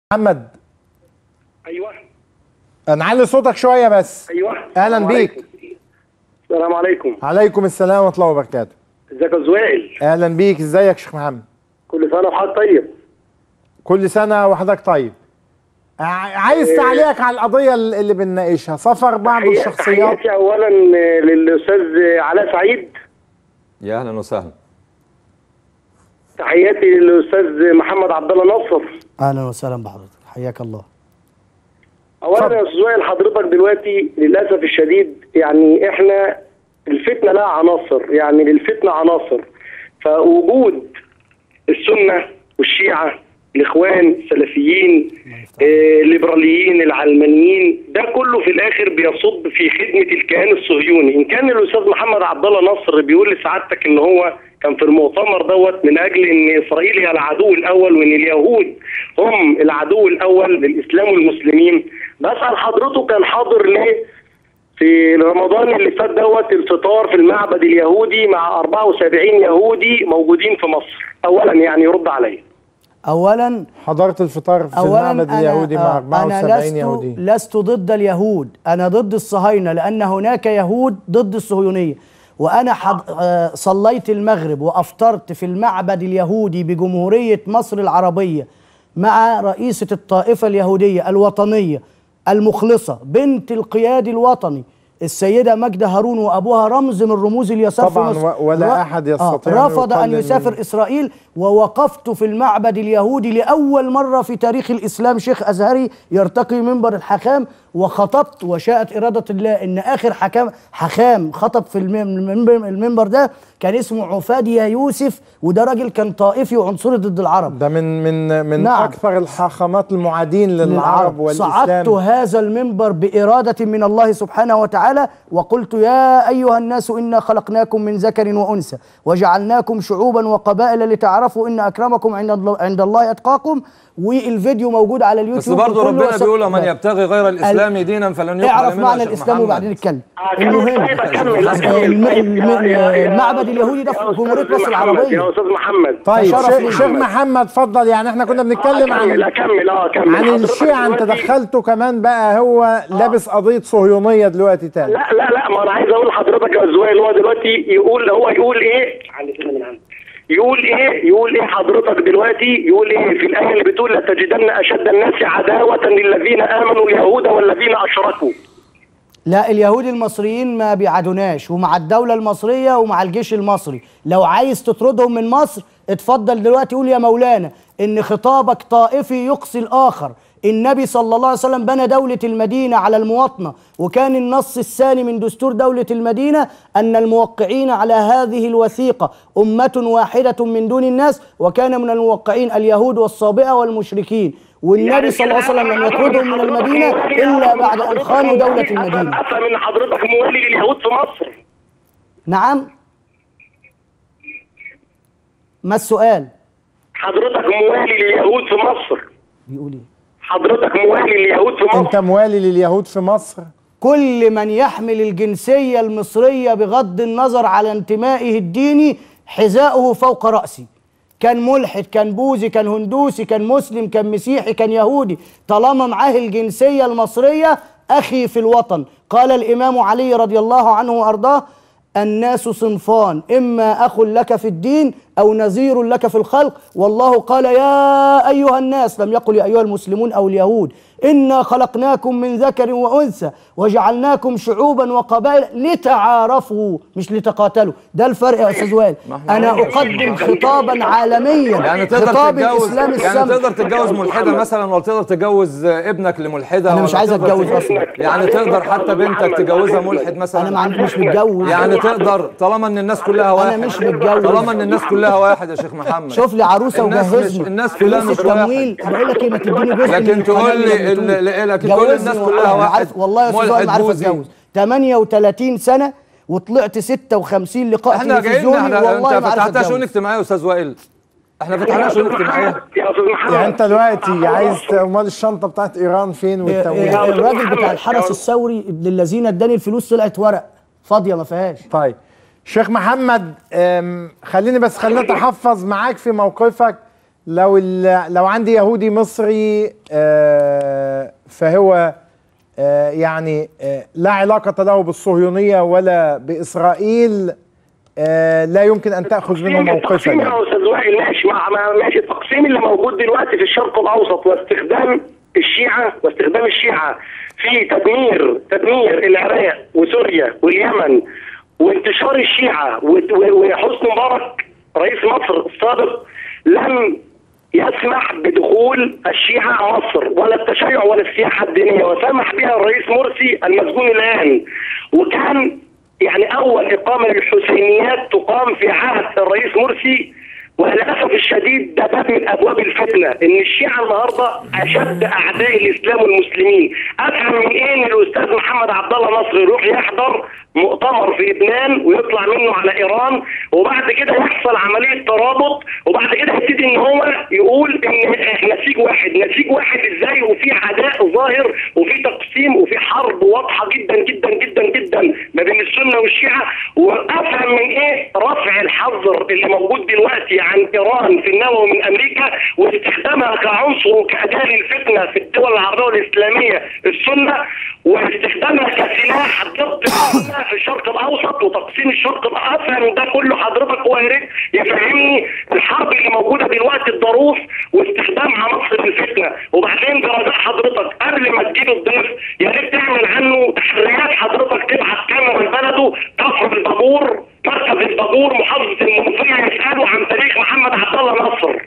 محمد ايوه نعلي صوتك شويه بس ايوه أهلاً السلام بيك. عليكم. السلام عليكم عليكم السلام ورحمه الله وبركاته ازيك يا زوائل اهلا بيك ازيك يا شيخ محمد كل سنه وحضرتك طيب كل سنه وحضرتك طيب ع- عايز تعليقك على القضيه اللي بنناقشها سفر بعض تحية- الشخصيات تحياتي اولا للاستاذ علاء سعيد يا اهلا وسهلا تحياتي للاستاذ محمد عبد الله نصر اهلا وسهلا بحضرتك حياك الله اولا يا استاذ وائل حضرتك دلوقتي للاسف الشديد يعني احنا الفتنه لها عناصر يعني للفتنه عناصر فوجود السنه والشيعه الاخوان السلفيين آه، الليبراليين العلمانيين ده كله في الاخر بيصب في خدمه الكيان الصهيوني ان كان الاستاذ محمد عبد الله نصر بيقول لسعادتك ان هو كان في المؤتمر دوت من اجل ان اسرائيل هي العدو الاول وان اليهود هم العدو الاول للاسلام والمسلمين بسال حضرته كان حاضر ليه في رمضان اللي فات دوت الفطار في المعبد اليهودي مع 74 يهودي موجودين في مصر اولا يعني يرد عليا اولا حضرت الفطار في اولا المعبد أنا اليهودي مع آه، 74 انا لست يهودي لست ضد اليهود انا ضد الصهاينه لان هناك يهود ضد الصهيونيه وانا حض... آه، صليت المغرب وافطرت في المعبد اليهودي بجمهوريه مصر العربيه مع رئيسه الطائفه اليهوديه الوطنيه المخلصه بنت القياد الوطني السيدة ماجدة هارون وأبوها رمز من رموز اليسار طبعاً في مصر و- ولا ر- أحد يستطيع أن رفض أن يقلل يسافر من- إسرائيل ووقفت في المعبد اليهودي لأول مرة في تاريخ الإسلام شيخ أزهري يرتقي منبر الحكام وخطبت وشاءت إرادة الله إن آخر حكام حكام خطب في الم- المنبر, المنبر ده كان اسمه عفادية يوسف وده راجل كان طائفي وعنصري ضد العرب ده من من من نعم. اكثر الحاخامات المعادين للعرب والاسلام صعدت هذا المنبر بإرادة من الله سبحانه وتعالى وقلت يا أيها الناس إنا خلقناكم من ذكر وأنثى وجعلناكم شعوبا وقبائل لتعرفوا إن أكرمكم عند الله, عند الله أتقاكم والفيديو موجود على اليوتيوب بس برضه وكله ربنا وث- بيقول من يبتغي غير الاسلام دينا فلن يقبل اعرف منه معنى يا شيخ الإسلام محمد. وبعدين نتكلم أكمل المهم طيب، أكمل، الم- أكمل. الم- طيب، يا- يا- المعبد اليهودي ده في يا جمهورية أستاذ مصر محمد، العربية يا استاذ محمد طيب فشرف شيخ لي. شيخ محمد اتفضل يعني احنا كنا بنتكلم اكمل عن اكمل اه اكمل عن حضرتك الشيعة انت دلوقتي- دخلته كمان بقى هو لابس قضية صهيونية دلوقتي تاني لا لا لا ما انا عايز اقول لحضرتك يا زويل هو دلوقتي يقول هو يقول ايه علي كده من عندك. يقول ايه يقول ايه حضرتك دلوقتي يقول ايه في الايه اللي بتقول لتجدن اشد الناس عداوه للذين امنوا اليهود والذين اشركوا لا اليهود المصريين ما بيعادوناش ومع الدولة المصرية ومع الجيش المصري لو عايز تطردهم من مصر اتفضل دلوقتي قول يا مولانا ان خطابك طائفي يقصي الآخر النبي صلى الله عليه وسلم بنى دولة المدينة على المواطنة وكان النص الثاني من دستور دولة المدينة أن الموقعين على هذه الوثيقة أمة واحدة من دون الناس وكان من الموقعين اليهود والصابئة والمشركين والنبي صلى الله عليه وسلم لم يطردهم من المدينة إلا بعد أن خانوا دولة المدينة افهم ان حضرتك موالي لليهود في مصر نعم ما السؤال حضرتك موالي لليهود في مصر بيقول ايه حضرتك موالي لليهود في انت مصر موالي لليهود في مصر كل من يحمل الجنسية المصرية بغض النظر على انتمائه الديني حذاؤه فوق رأسي كان ملحد كان بوذي كان هندوسي كان مسلم كان مسيحي كان يهودي طالما معاه الجنسية المصرية أخي في الوطن قال الإمام علي رضي الله عنه وأرضاه الناس صنفان إما أخ لك في الدين أو نذير لك في الخلق والله قال يا أيها الناس لم يقل يا أيها المسلمون أو اليهود إنا خلقناكم من ذكر وأنثى وجعلناكم شعوبا وقبائل لتعارفوا مش لتقاتلوا ده الفرق يا أستاذ وائل أنا أقدم خطابا عالميا يعني تقدر خطاب تتجوز الإسلام يعني السمح تقدر تتجوز ملحده مثلا ولا تقدر تتجوز ابنك لملحده أنا مش ولا عايز تقدر أتجوز تتجوز- أصلا. يعني تقدر حتى بنتك تجوزها ملحد مثلا أنا ما عندي مش متجوز يعني تقدر طالما ان الناس كلها واحد مش متجوز. طالما ان الناس كلها واحد يا شيخ محمد شوف لي عروسه الناس وجهزني مش- الناس كلها فلوس مش واحد. التمويل بقول لك ايه ما تديني جزء لكن من تقول القناة لي اللي ال- بتقول. ل- لكن كل الناس جوزني كلها والله. واحد. عارف والله يا استاذ ملحد وائل ما عارف بوذي. اتجوز 38 سنه وطلعت 56 لقاء احنا جايين تلفزيوني احنا والله انت ما عارف فتحتها شؤون اتجوز اجتماعيه يا استاذ وائل احنا فتحناها شؤون اجتماعيه يا استاذ محمد يعني انت دلوقتي عايز ت- امال الشنطة بتاعت ايران فين والتمويل إيه، الراجل بتاع محمد. الحرس الثوري للذين اداني الفلوس طلعت ورق فاضيه ما فيهاش طيب شيخ محمد أم، خليني بس خلينا نتحفظ معاك في موقفك لو ال- لو عندي يهودي مصري آه، فهو آه، يعني آه، لا علاقة له بالصهيونية ولا بإسرائيل آه، لا يمكن أن تأخذ منه موقفا التقسيم يعني. يا استاذ وائل ماشي مع مع- ماشي التقسيم اللي موجود دلوقتي في الشرق الاوسط واستخدام الشيعه واستخدام الشيعه في تدمير تدمير العراق وسوريا واليمن وانتشار الشيعه و- و- وحسني مبارك رئيس مصر السابق لم يسمح بدخول الشيعة مصر ولا التشيع ولا السياحة الدينية وسمح بها الرئيس مرسي المسجون الآن وكان يعني أول إقامة للحسينيات تقام في عهد الرئيس مرسي وللأسف الشديد ده باب من أبواب الفتنة إن الشيعة النهاردة أشد أعداء الإسلام والمسلمين أفهم من إيه إن الأستاذ محمد عبد الله نصر يروح يحضر مؤتمر في لبنان ويطلع منه على إيران وبعد كده يحصل عملية ترابط وبعد كده يبتدي إن هو يقول إن إحنا نسيج واحد نسيج واحد إزاي وفي عداء ظاهر وفي تقسيم وفي حرب واضحة جدا جدا جدا جدا ما بين السنة والشيعة وأفهم من إيه رفع الحظر اللي موجود دلوقتي عن إيران في النووي من أمريكا واستخدامها كعنصر وكأداة الفتنة في الدول العربية والإسلامية السنة واستخدامها كسلاح ضد السنة في الشرق الأوسط وتقسيم الشرق الأوسط أفهم ده كله حضرتك هو يا ريت يفهمني الحرب اللي موجودة دلوقتي الضروس واستخدام عناصر الفتنة وبعدين برجاء حضرتك قبل ما تجيب الضيف يا ريت تعمل عنه تحريات حضرتك تبعت كاميرا لبلده كفر البابور مركز البابور محافظة المنوفية يسألوا عن تاريخ محمد عبد الله نصر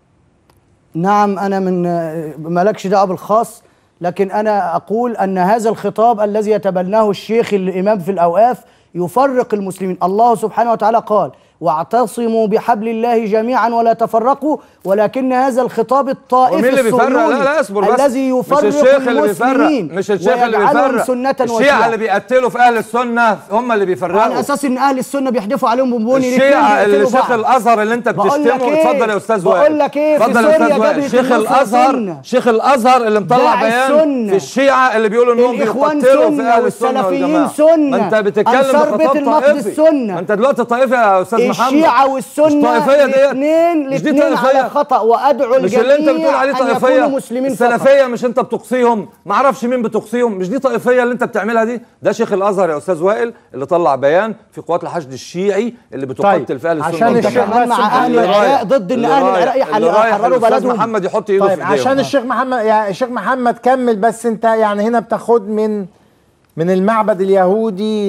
نعم أنا من آه، مالكش دعوة بالخاص لكن أنا أقول أن هذا الخطاب الذي يتبناه الشيخ الإمام في الأوقاف يفرق المسلمين الله سبحانه وتعالى قال واعتصموا بحبل الله جميعا ولا تفرقوا ولكن هذا الخطاب الطائفي ومين اللي بيفرق الصهيوني لا لا اصبر بس الذي يفرق مش الشيخ اللي بيفرق المسلمين مش الشيخ اللي ويجعلهم بيفرق سنة الشيعة وشيعة اللي بيقتلوا في اهل السنة هم اللي بيفرقوا على اساس ان اهل السنه بيحدفوا عليهم بونبوني الشيعة اللي يقتلوا شيخ بعض. الازهر اللي انت بقول لك بتشتمه إيه؟ اتفضل يا استاذ بقول وائل لك إيه؟ في اتفضل يا سوريا استاذ وائل جبهة شيخ النصرة الازهر سنة. شيخ الازهر اللي مطلع داعي بيان السنة. في الشيعة اللي بيقولوا انهم الإخوان بيقتلوا في سنة اهل السنة والسلفيين والجماعة سنة. ما انت بتتكلم أنصار بيت بخطاب المقدس طائفي سنة. ما انت دلوقتي طائفي يا استاذ محمد الشيعة والسنة مش طائفية ديت الاثنين مش دي الاثنين على طائفية خطأ وأدعو مش اللي انت بتقول عليه الجميع أن طائفيه يكونوا مسلمين فقط السلفيه مش انت بتقصيهم ما اعرفش مين بتقصيهم مش دي طائفيه اللي انت بتعملها دي ده شيخ الازهر يا استاذ وائل اللي طلع بيان في قوات الحشد الشيعي اللي بتقتل طيب، في اهل السنه عشان انت الشيخ والجماعة. كمان بس مع اهل اللي العراق رايح- ضد ان اللي اهل رايح- العراق اللي يحل- رايح يحرروا الأستاذ بلدهم محمد يحط ايده طيب في عشان ايديهم الشيخ محمد يا الشيخ محمد كمل بس انت يعني هنا بتاخد من من المعبد اليهودي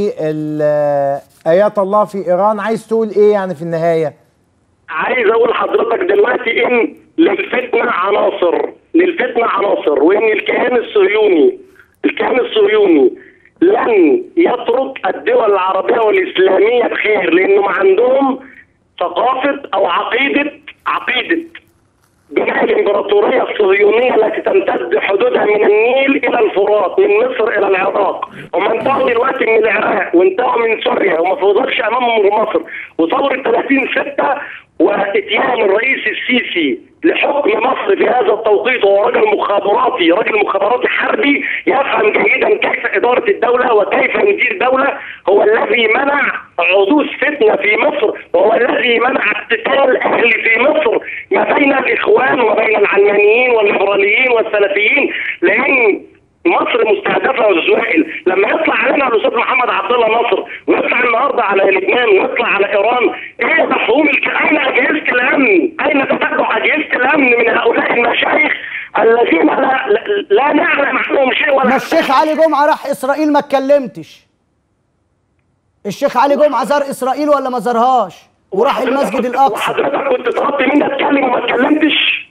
لآيات الله في إيران عايز تقول إيه يعني في النهاية عايز اقول لحضرتك دلوقتي ان للفتنه عناصر للفتنه عناصر وان الكيان الصهيوني الكيان الصهيوني لن يترك الدول العربيه والاسلاميه بخير لانهم عندهم ثقافه او عقيده عقيده بناء الامبراطوريه الصهيونيه التي تمتد حدودها من النيل الى الفرات من مصر الى العراق هم انتهوا دلوقتي من العراق وانتهوا من سوريا وما فضلش امامهم غير مصر وثوره 30 6 واتيان الرئيس السيسي لحكم مصر في هذا التوقيت وهو رجل مخابراتي رجل مخابراتي حربي يفهم جيدا كيف اداره الدوله وكيف يدير دوله هو الذي منع حدوث فتنه في مصر وهو الذي منع اقتتال اهل في مصر ما بين الاخوان وبين العلمانيين والليبراليين والسلفيين لان مصر مستهدفه والزوائل لما يطلع علينا الاستاذ محمد عبد الله ناصر ويطلع النهارده على لبنان ويطلع على ايران ايه مفهوم الك... اين اجهزه الامن؟ اين تتبع اجهزه الامن من هؤلاء المشايخ الذين لا, لا, لا نعلم عنهم شيء ولا ما الشيخ علي جمعه راح اسرائيل ما اتكلمتش الشيخ علي جمعه زار اسرائيل ولا ما زارهاش وراح المسجد الاقصى وحضرتك كنت طلبت مني اتكلم وما اتكلمتش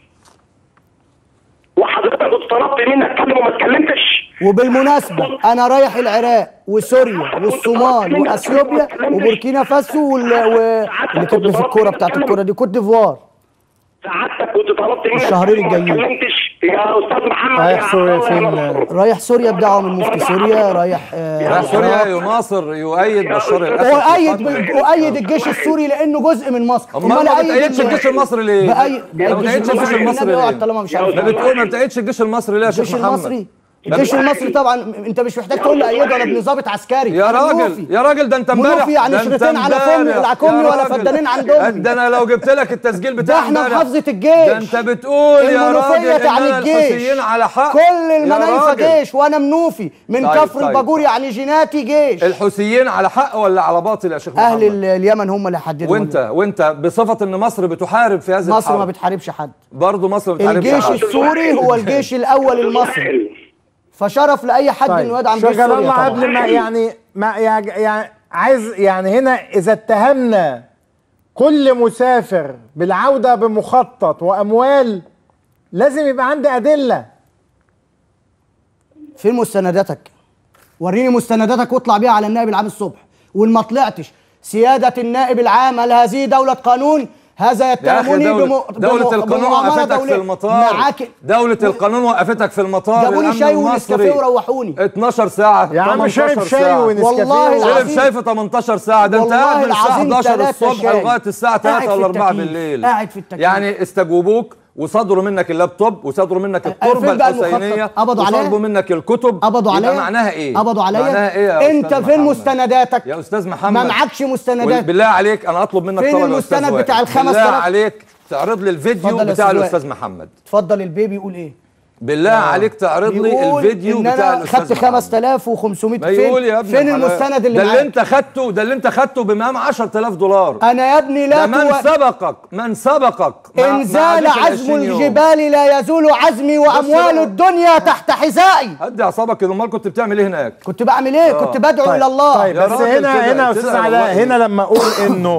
وحضرتك كنت طلبت مني اتكلم وما اتكلمتش وبالمناسبة أنا رايح العراق وسوريا والصومال وأثيوبيا وبوركينا فاسو وال... و... اللي كاتبه في الكورة بتاعت الكورة دي كوت ديفوار سعادتك كنت طلبت مني الشهرين أتكلم وما الجايين. اتكلمتش يا استاذ محمد رايح يا سوريا عبد الله فين؟ يا نصر. رايح سوريا بدعوة من مفتي سوريا رايح آه راح سوريا يناصر يؤيد بشار الاسد هو أيد أيد الجيش السوري لأنه جزء من مصر امال ما بتأيدش الجيش المصري ليه؟ بأيد ما بتأيدش الجيش المصري النبي ليه؟ يقعد طالما مش عارف ما بتقول ما بتأيدش الجيش المصري ليه يا الجيش شيخ محمد؟ المصري الجيش المصري طبعا انت مش محتاج تقول لي ايده انا ابن ضابط عسكري يا أنا راجل منوفي. يا راجل ده انت امبارح منوفي يعني ده انت شريطين على فمي امبارح. ولا كمي يا ولا راجل. فدانين عند أمي. ده انا لو جبت لك التسجيل بتاع ده احنا امبارح. محافظة الجيش. ده انت بتقول يا المنوفية راجل تعني إننا الجيش الحوثيين على حق كل يا المنايفة راجل. جيش وانا منوفي من طيب، كفر طيب. الباجور يعني جيناتي جيش الحوثيين على حق ولا على باطل يا شيخ اهل محمد ال- اليمن هم اللي حددوا وانت وانت بصفه ان مصر بتحارب في هذه مصر الحرب ما بتحاربش حد برضه مصر ما بتحاربش الجيش حد. السوري هو الجيش الاول المصري فشرف لاي حد انه يدعم جيش شغل سوريا الله طبعا قبل ما يعني ما يعني يعني عايز يعني هنا اذا اتهمنا كل مسافر بالعوده بمخطط واموال لازم يبقى عندي ادله فين مستنداتك وريني مستنداتك واطلع بيها على النائب العام الصبح وان ما طلعتش سيادة النائب العام هل هذه دولة قانون هذا يا اخي يتهمني دولة, بم... دولة بم- القانون بمؤامرة وقفتك في دولية. المطار معاك دولة القانون وقفتك في المطار جابوا لي الأمن شاي ونسكافيه المصري. وروحوني 12 ساعة يا عم 18 شارب شاي ساعة. ونسكافيه والله و- العظيم. شرب شاي في 18 ساعة ده انت والله قاعد من الساعة العظيم 11 تلاتة الصبح شاي. لغاية الساعة قاعد 3 في ولا 4 التكييف. بالليل قاعد في التكييف. يعني استجوبوك وصدروا منك اللابتوب وصدروا منك التربة فين بقى المخطط؟ الحسينية قبضوا عليه؟ وصدروا منك الكتب قبضوا يبقى عليا معناها ايه؟ قبضوا عليا معناها ايه يا انت أستاذ فين محمد؟ مستنداتك يا استاذ محمد ما معكش مستندات بالله عليك انا اطلب منك فين طلب يا أستاذ المستند وائل. بتاع الخمس بالله تلاف؟ عليك تعرض لي الفيديو اتفضل يا بتاع أستاذ الاستاذ محمد اتفضل البيبي يقول ايه بالله عليك تعرض لي بيقول الفيديو ان بتاع انا الاستاذ خدت محمد 5500 ما فين يقول يا ابني فين الحلال. المستند اللي ده اللي معاك انت خدته ده اللي انت خدته بمقام 10000 دولار انا يا ابني لا ده من تو... سبقك من سبقك مع- ان مع زال عديك عزم العشرين يوم. الجبال لا يزول عزمي واموال بقى. الدنيا تحت حذائي هدي اعصابك كده امال كنت بتعمل ايه هناك كنت بعمل ايه كنت بدعو طيب الى الله طيب يا بس راجل هنا كده- هنا يا كده استاذ والله. علاء هنا لما اقول انه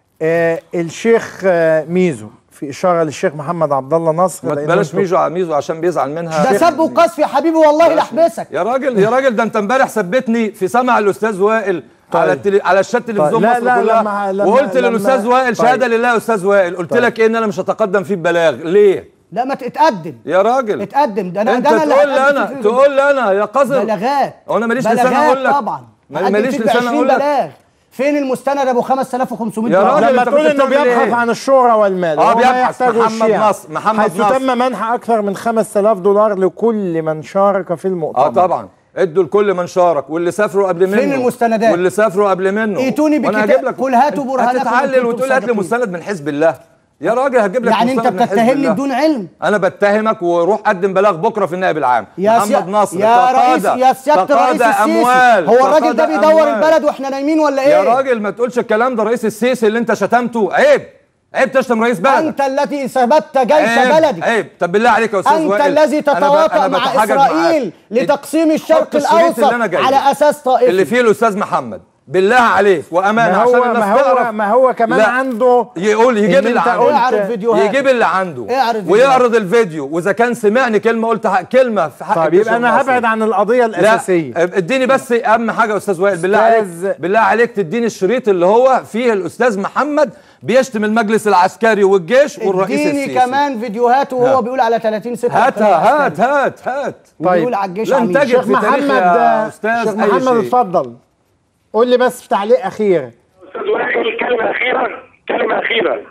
آه الشيخ آه ميزو في اشاره للشيخ محمد عبد الله نصر ما لأنه تبلاش انتوا- ميزو ميزو عشان بيزعل منها ده سب وقذف يا حبيبي والله لا احبسك يا راجل يا راجل ده انت امبارح ثبتني في سمع الاستاذ وائل على التلي... على الشات تلفزيون لا، مصر لا، كلها لما- لما- وقلت لما- للاستاذ وائل طيب. شهاده لله يا استاذ وائل قلت لك ايه ان انا مش هتقدم فيه ببلاغ ليه لا ما تتقدم يا راجل اتقدم ده انا انت ده انا اللي تقول لي هتقدم انا فيه. تقول لي انا يا قذر بلاغات هو انا ماليش لسان بلاغات اقول لك طبعا ما- هقدم ماليش فيك لسان 20 اقول لك بلاغ فين المستند ابو 5500 يا دولار؟ راجل لما انت تقول كنت انه بتعمل بيبحث ايه؟ عن الشهرة والمال اه وهو ما بيبحث يحتاجه محمد الشيعة. نصر- محمد حيث نصر. تم منح اكثر من 5000 دولار لكل من شارك في المؤتمر اه طبعا ادوا لكل من شارك واللي سافروا قبل منه فين المستندات؟ واللي سافروا قبل منه ائتوني وأنا بكتاب- هجيب لك قل هاتوا برهانكم إن هتتعلل كنتم وتقول هات لي صادقين. مستند من حزب الله يا راجل هجيب لك يعني انت مستند من حزب بتتهمني الله. بدون علم انا بتهمك وروح قدم بلاغ بكره في النائب العام يا محمد سيا... نصر يا رئيس تقاضى- يا سياده الرئيس تقاضى السيسي أموال هو الراجل ده تقاضى بيدور أموال. البلد واحنا نايمين ولا ايه يا راجل ما تقولش الكلام ده رئيس السيسي اللي انت شتمته عيب عيب تشتم رئيس بلدك انت الذي ثبت جيش عيب بلدك عيب طب بالله عليك يا استاذ انت وائل الذي أنا ب- تتواطأ أنا مع بتحاجج اسرائيل معاك. لتقسيم الشرق حط الشريط الاوسط اللي أنا جايبه. على اساس طائفي اللي فيه الاستاذ محمد بالله عليك وامانه ما عشان هو الناس ما هو تعرف ما هو كمان لا. عنده يقول يجيب إن اللي أنت عنده قلت- اعرض فيديوهات يجيب اللي عنده اعرض فيديوهات. ويعرض الفيديو واذا كان سمعني كلمه قلت حق كلمه في حق طيب الجيش يبقى انا المصري. هبعد عن القضية لا الأساسية اديني بس اهم حاجه يا استاذ وائل بالله عليك أستاذ- بالله عليك تديني الشريط اللي هو فيه الاستاذ محمد بيشتم المجلس العسكري والجيش والرئيس اديني السيسي كمان فيديوهات وهو ها. بيقول على 30 6 هاتها هات هات هات وبيقول على الجيش لن عميل تجد شيخ في تاريخ محمد يا أستاذ شيخ أي محمد شيء. اتفضل قول لي بس في تعليق أخير استاذ وائل كلمه اخيره كلمه اخيره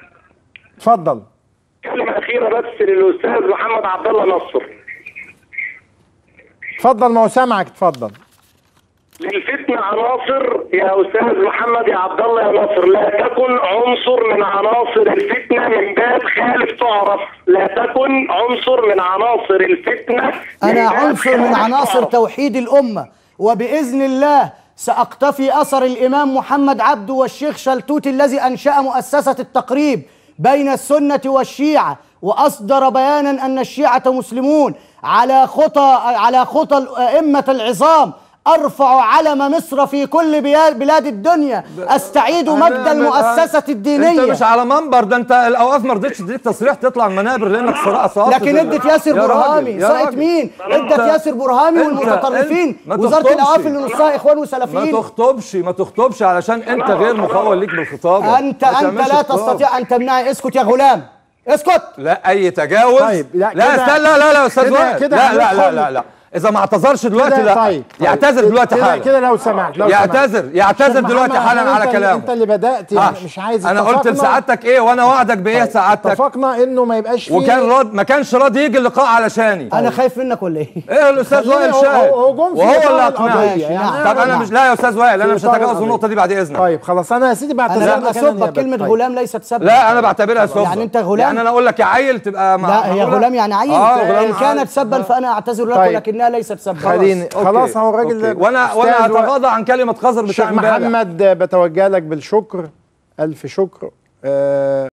اتفضل كلمه اخيره بس للاستاذ محمد عبد الله نصر اتفضل ما هو سامعك اتفضل للفتنة عناصر يا أستاذ محمد يا عبد الله يا ناصر لا تكن عنصر من عناصر الفتنة من باب خالف تعرف لا تكن عنصر من عناصر الفتنة من انا باب عنصر من خالف عناصر تعرف. توحيد الامه وباذن الله ساقتفي اثر الامام محمد عبده والشيخ شلتوت الذي انشا مؤسسه التقريب بين السنه والشيعه واصدر بيانا ان الشيعه مسلمون على خطى على خطى ائمه العظام ارفع علم مصر في كل بيا- بلاد الدنيا استعيد مجد أنا- المؤسسه انت الدينيه مش على منبر ده انت الاوقاف ما رضيتش تديك تصريح تطلع المنابر لانك صراحه صوت لكن ادت ياسر برهامي ساقط مين؟ ادت ياسر برهامي أنت- والمتطرفين أنت- ما وزاره تخطبش. الاوقاف اللي نصها اخوان ما وسلفيين تخطبش ما تخطبش علشان انت غير مخول ليك بالخطابه انت ما انت تعملش لا خطاب. تستطيع ان تمنعني اسكت يا غلام اسكت لا اي تجاوز طيب، لا لا كده- استنى لا لا لا يا استاذ كده- وائل كده لا لا لا هندخل- لا لا اذا ما اعتذرش دلوقتي كده لا طيب يعتذر كده- دلوقتي كده- حالا كده لو سمحت لو سمحت. يعتذر يعتذر شيخ دلوقتي محمد، حالا أنا على أنت اللي- كلامه انت اللي بدات ها، يعني مش عايز انا قلت اتفقنا- لسعادتك ايه وانا وعدك بايه سعادتك اتفقنا انه ما يبقاش فيه وكان رد ما كانش راضي يجي اللقاء علشاني انا خايف منك ولا ايه ايه الاستاذ خليني وائل هو- شاهد هو- هو جم في وهو إطار اللي القضية، اقنعني يعني نعم. أنا- طب انا مش لا يا استاذ وائل انا في مش إطار هتجاوز القضية. النقطه دي بعد اذنك طيب خلاص انا يا سيدي انا بعتذر لما لك أنا سبك نيابة. كلمه طيب. غلام ليست سبا لا انا بعتبرها سبه يعني أنت غلام؟ يعني انا اقول لك يا عيل تبقى مع لا هي معقولة؟ غلام يعني عيل اه ان غلام كانت سبا فانا اعتذر لك طيب. ولكنها ليست سبا خليني أوكي. خلاص هو الراجل أوكي. وانا وانا أستاذ و- اتغاضى عن كلمه قذر الشيخ بتاع امبارح محمد بتوجه لك بالشكر الف شكر آه